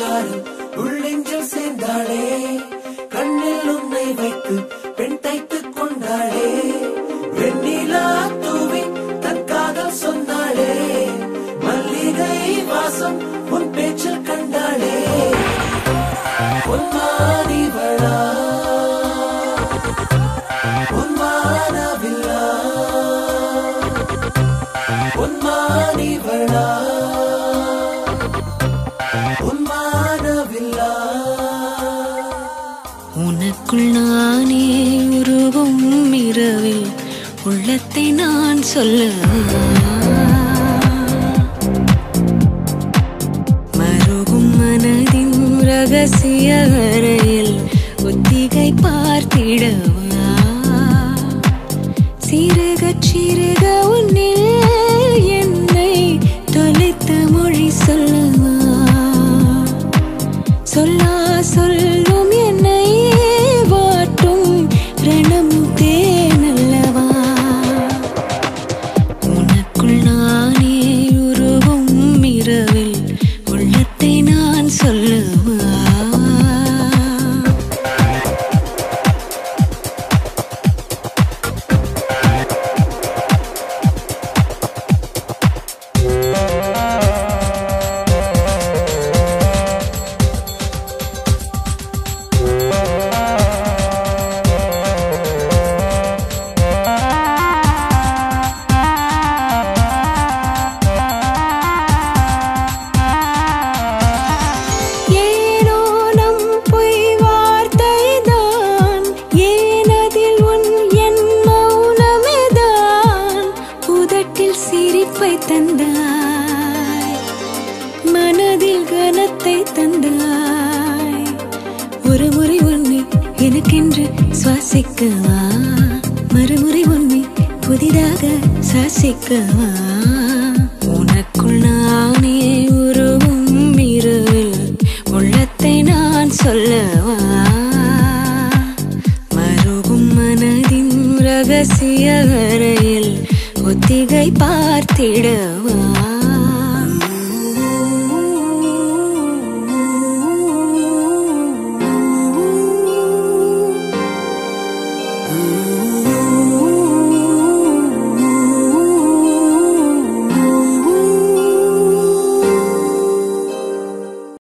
சாரல் உள்ளெஞ்சில் சேர்ந்தாளே கண்ணில் உன்னை வைத்து பெண் தைத்துக் கொண்டாளே வெண்ணிலா தூவி தன் காதல் சொன்னாளே மல்லிகை வாசம் உன் பேச்சில் கண்டாளே பொன்மாரிவளா பொன்மானவில்லா பொன்மானிவளா பொன்மானவில்லா உனக்குள் நானே உருவும் இரவில் உள்ளத்தை நான் சொல்ல மருகும் மனதின் ரகசிய அறையில் ஒத்திகை பார்த்திடவா சிறுகச் சிறுக உன்னில் என்னை தொலைத்த மொழி சொல்லவா சொல்லா சொல்லும் என்னை வாட்டும் ரணம் தேனல்லவா உனக்குள் நானே உருவும் இரவில் உள்ளத்தை நான் சொல்லவா ஏனோ நம் பொய் வார்த்தைதான் ஏனதில் உன் என் மௌனமேதான் உதட்டில் சிரிப்பை தந்தாய் மனதில் கனத்தை தந்தாய் ஒரு முறை உன்னை எனக்கென்று சுவாசிக்கவா மறுமுறை உன்னை புதிதாக சுவாசிக்கவா உனக்குள் நானே உருவும் இரவில் உள்ளத்தை நான் சொல்லவா மருகும் மனதின் ரகசிய அறையில் ஒத்திகை பார்த்திடவா